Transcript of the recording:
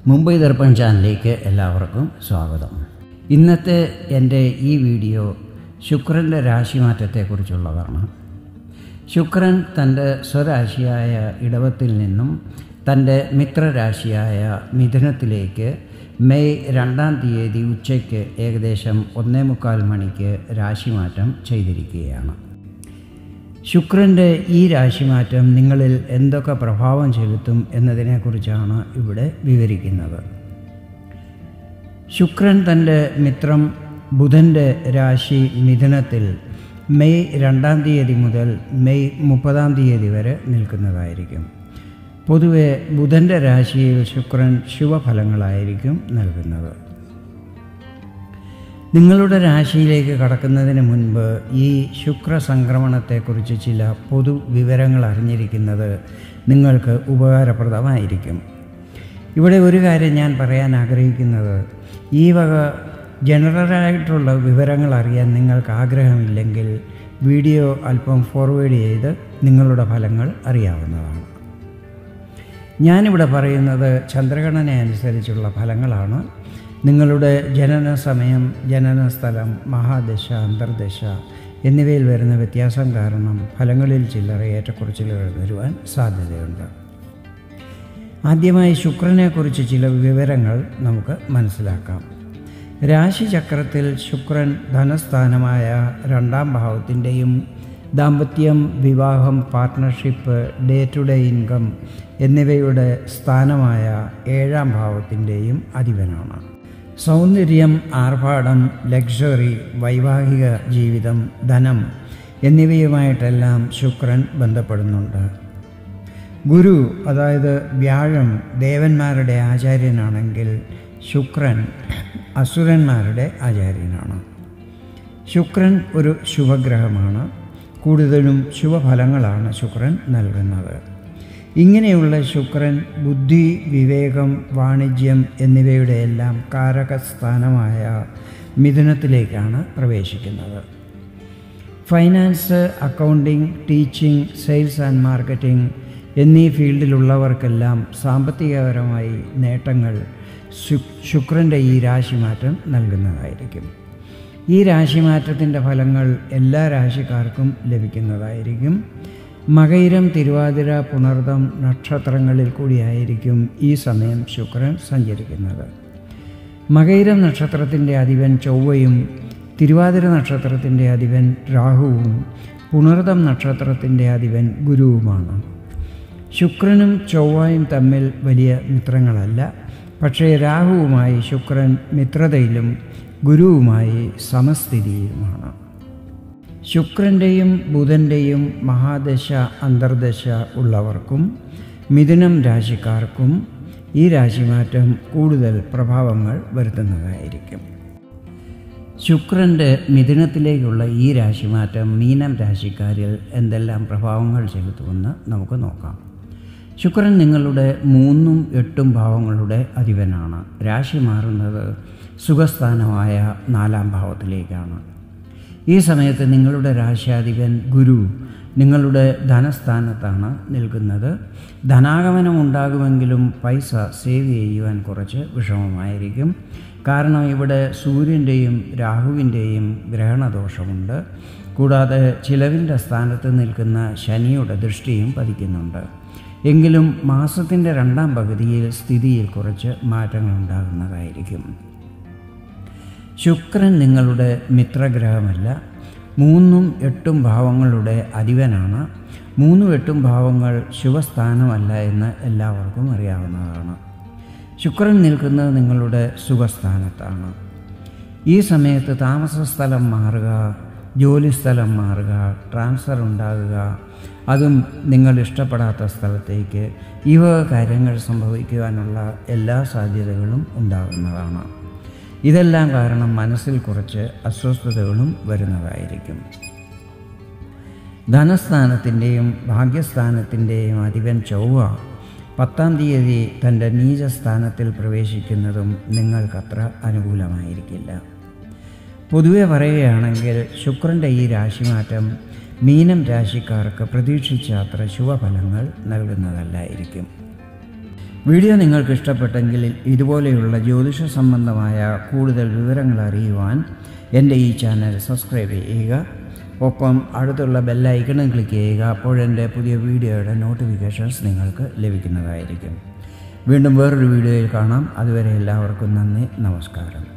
മുംബൈ ദർപ്പൺ ചാനലിലേക്ക് എല്ലാവർക്കും സ്വാഗതം ഇന്നത്തെ എൻ്റെ ഈ വീഡിയോ ശുക്രൻ്റെ രാശിമാറ്റത്തെക്കുറിച്ചുള്ളതാണ് ശുക്രൻ തൻ്റെ സ്വരാശിയായ ഇടവത്തിൽ നിന്നും തൻ്റെ മിത്രരാശിയായ മിഥുനത്തിലേക്ക് മെയ് രണ്ടാം തീയതി ഉച്ചയ്ക്ക് ഏകദേശം ഒന്നേ മുക്കാൽ മണിക്ക് രാശിമാറ്റം ചെയ്തിരിക്കുകയാണ് ശുക്രൻ്റെ ഈ രാശിമാറ്റം നിങ്ങളിൽ എന്തൊക്കെ പ്രഭാവം ചെലുത്തും എന്നതിനെക്കുറിച്ചാണ് ഇവിടെ വിവരിക്കുന്നത് ശുക്രൻ തൻ്റെ മിത്രം ബുധൻ്റെ രാശി മിഥുനത്തിൽ മെയ് രണ്ടാം തീയതി മുതൽ മെയ് മുപ്പതാം തീയതി വരെ നിൽക്കുന്നതായിരിക്കും പൊതുവെ ബുധൻ്റെ രാശിയിൽ ശുക്രൻ ശുഭഫലങ്ങളായിരിക്കും നൽകുന്നത് നിങ്ങളുടെ രാശിയിലേക്ക് കടക്കുന്നതിന് മുൻപ് ഈ ശുക്ര സംക്രമണത്തെക്കുറിച്ച് ചില പൊതു വിവരങ്ങൾ അറിഞ്ഞിരിക്കുന്നത് നിങ്ങൾക്ക് ഉപകാരപ്രദമായിരിക്കും ഇവിടെ ഒരു കാര്യം ഞാൻ പറയാൻ ആഗ്രഹിക്കുന്നത് ഈ വക ജനറലായിട്ടുള്ള വിവരങ്ങൾ അറിയാൻ നിങ്ങൾക്ക് ആഗ്രഹമില്ലെങ്കിൽ വീഡിയോ അല്പം ഫോർവേഡ് ചെയ്ത് നിങ്ങളുടെ ഫലങ്ങൾ അറിയാവുന്നതാണ് ഞാനിവിടെ പറയുന്നത് ചന്ദ്രഗണന അനുസരിച്ചുള്ള ഫലങ്ങളാണ് നിങ്ങളുടെ ജനന സമയം ജനന സ്ഥലം മഹാദശ അന്തർദശ എന്നിവയിൽ വരുന്ന വ്യത്യാസം കാരണം ഫലങ്ങളിൽ ചില്ലറ ഏറ്റക്കുറച്ചിലുകൾ വരുവാൻ സാധ്യതയുണ്ട് ആദ്യമായി ശുക്രനെക്കുറിച്ച് ചില വിവരങ്ങൾ നമുക്ക് മനസ്സിലാക്കാം രാശിചക്രത്തിൽ ശുക്രൻ ധനസ്ഥാനമായ രണ്ടാം ഭാവത്തിൻ്റെയും ദാമ്പത്യം വിവാഹം പാർട്ട്ണർഷിപ്പ് ഡേ ടു ഡേ ഇൻകം എന്നിവയുടെ സ്ഥാനമായ ഏഴാം ഭാവത്തിൻ്റെയും അധിപനാണ് സൗന്ദര്യം ആർഭാടം ലക്ഷറി വൈവാഹിക ജീവിതം ധനം എന്നിവയുമായിട്ടെല്ലാം ശുക്രൻ ബന്ധപ്പെടുന്നുണ്ട് ഗുരു അതായത് വ്യാഴം ദേവന്മാരുടെ ആചാര്യനാണെങ്കിൽ ശുക്രൻ അസുരന്മാരുടെ ആചാര്യനാണ് ശുക്രൻ ഒരു ശുഭഗ്രഹമാണ് കൂടുതലും ശുഭഫലങ്ങളാണ് ശുക്രൻ നൽകുന്നത് ഇങ്ങനെയുള്ള ശുക്രൻ ബുദ്ധി വിവേകം വാണിജ്യം എന്നിവയുടെ എല്ലാം കാരകസ്ഥാനമായ മിഥുനത്തിലേക്കാണ് പ്രവേശിക്കുന്നത് finance accounting teaching sales and marketing എന്നീ ഫീൽഡിലുള്ളവർക്കെല്ലാം സാമ്പത്തികപരമായി നേട്ടങ്ങൾ ശുക്രൻ്റെ ഈ രാശിമാറ്റം നൽകുന്നതായിരിക്കും ഈ രാശിമാറ്റത്തിൻ്റെ ഫലങ്ങൾ എല്ലാ രാശിക്കാർക്കും ലഭിക്കുന്നതായിരിക്കും മകയിരം തിരുവാതിര പുണർദം നക്ഷത്രങ്ങളിൽ കൂടിയായിരിക്കും ഈ സമയം ശുക്രൻ സഞ്ചരിക്കുന്നത് മകയിരം നക്ഷത്രത്തിൻ്റെ അധിപൻ ചൊവ്വയും തിരുവാതിര നക്ഷത്രത്തിൻ്റെ അധിപൻ രാഹുവും പുണർദം നക്ഷത്രത്തിൻ്റെ അധിപൻ ഗുരുവുമാണ് ശുക്രനും ചൊവ്വയും തമ്മിൽ വലിയ മിത്രങ്ങളല്ല പക്ഷേ രാഹുവുമായി ശുക്രൻ മിത്രതയിലും ഗുരുവുമായി സമസ്ഥിതിയിലുമാണ് ശുക്രൻ്റെയും ബുധൻ്റെയും മഹാദശ അന്തർദശ ഉള്ളവർക്കും മിഥുനം രാശിക്കാർക്കും ഈ രാശിമാറ്റം കൂടുതൽ പ്രഭാവങ്ങൾ വരുത്തുന്നതായിരിക്കും ശുക്രൻ്റെ മിഥുനത്തിലേക്കുള്ള ഈ രാശിമാറ്റം മീനം രാശിക്കാരിൽ എന്തെല്ലാം പ്രഭാവങ്ങൾ ചെലുത്തുമെന്ന് നമുക്ക് നോക്കാം ശുക്രൻ നിങ്ങളുടെ മൂന്നും എട്ടും ഭാവങ്ങളുടെ അധിപനാണ് രാശി മാറുന്നത് സുഖസ്ഥാനമായ നാലാം ഭാവത്തിലേക്കാണ് ഈ സമയത്ത് നിങ്ങളുടെ രാശ്യാധിപൻ ഗുരു നിങ്ങളുടെ ധനസ്ഥാനത്താണ് നിൽക്കുന്നത് ധനാഗമനം ഉണ്ടാകുമെങ്കിലും പൈസ സേവ് ചെയ്യുവാൻ കുറച്ച് വിഷമമായിരിക്കും കാരണം ഇവിടെ സൂര്യൻ്റെയും രാഹുവിൻ്റെയും ഗ്രഹണദോഷമുണ്ട് കൂടാതെ ചിലവിൻ്റെ സ്ഥാനത്ത് നിൽക്കുന്ന ശനിയുടെ ദൃഷ്ടിയും പതിക്കുന്നുണ്ട് എങ്കിലും മാസത്തിൻ്റെ രണ്ടാം പകുതിയിൽ സ്ഥിതിയിൽ കുറച്ച് മാറ്റങ്ങൾ ഉണ്ടാകുന്നതായിരിക്കും ശുക്രൻ നിങ്ങളുടെ മിത്രഗ്രഹമല്ല മൂന്നും എട്ടും ഭാവങ്ങളുടെ അധിപനാണ് മൂന്നും എട്ടും ഭാവങ്ങൾ ശുഭസ്ഥാനമല്ല എന്ന് എല്ലാവർക്കും അറിയാവുന്നതാണ് ശുക്രൻ നിൽക്കുന്നത് നിങ്ങളുടെ സുഖസ്ഥാനത്താണ് ഈ സമയത്ത് താമസ സ്ഥലം മാറുക ജോലിസ്ഥലം മാറുക ട്രാൻസ്ഫർ ഉണ്ടാകുക അതും നിങ്ങൾ ഇഷ്ടപ്പെടാത്ത സ്ഥലത്തേക്ക് ഈ വക കാര്യങ്ങൾ സംഭവിക്കുവാനുള്ള എല്ലാ സാധ്യതകളും ഉണ്ടാകുന്നതാണ് ഇതെല്ലാം കാരണം മനസ്സിൽ കുറച്ച് അസ്വസ്ഥതകളും വരുന്നതായിരിക്കും ധനസ്ഥാനത്തിൻ്റെയും ഭാഗ്യസ്ഥാനത്തിൻ്റെയും അധിപൻ ചൊവ്വ പത്താം തീയതി തൻ്റെ നീചസ്ഥാനത്തിൽ പ്രവേശിക്കുന്നതും നിങ്ങൾക്കത്ര അനുകൂലമായിരിക്കില്ല പൊതുവെ പറയുകയാണെങ്കിൽ ശുക്രൻ്റെ ഈ രാശിമാറ്റം മീനം രാശിക്കാർക്ക് പ്രതീക്ഷിച്ച അത്ര ശുഭഫലങ്ങൾ നൽകുന്നതല്ലായിരിക്കും വീഡിയോ നിങ്ങൾക്ക് ഇഷ്ടപ്പെട്ടെങ്കിൽ ഇതുപോലെയുള്ള ജ്യോതിഷ സംബന്ധമായ കൂടുതൽ വിവരങ്ങൾ അറിയുവാൻ എൻ്റെ ഈ ചാനൽ സബ്സ്ക്രൈബ് ചെയ്യുക ഒപ്പം അടുത്തുള്ള ബെല്ലൈക്കണും ക്ലിക്ക് ചെയ്യുക അപ്പോഴെൻ്റെ പുതിയ വീഡിയോയുടെ നോട്ടിഫിക്കേഷൻസ് നിങ്ങൾക്ക് ലഭിക്കുന്നതായിരിക്കും വീണ്ടും വേറൊരു വീഡിയോയിൽ കാണാം അതുവരെ എല്ലാവർക്കും നന്ദി നമസ്കാരം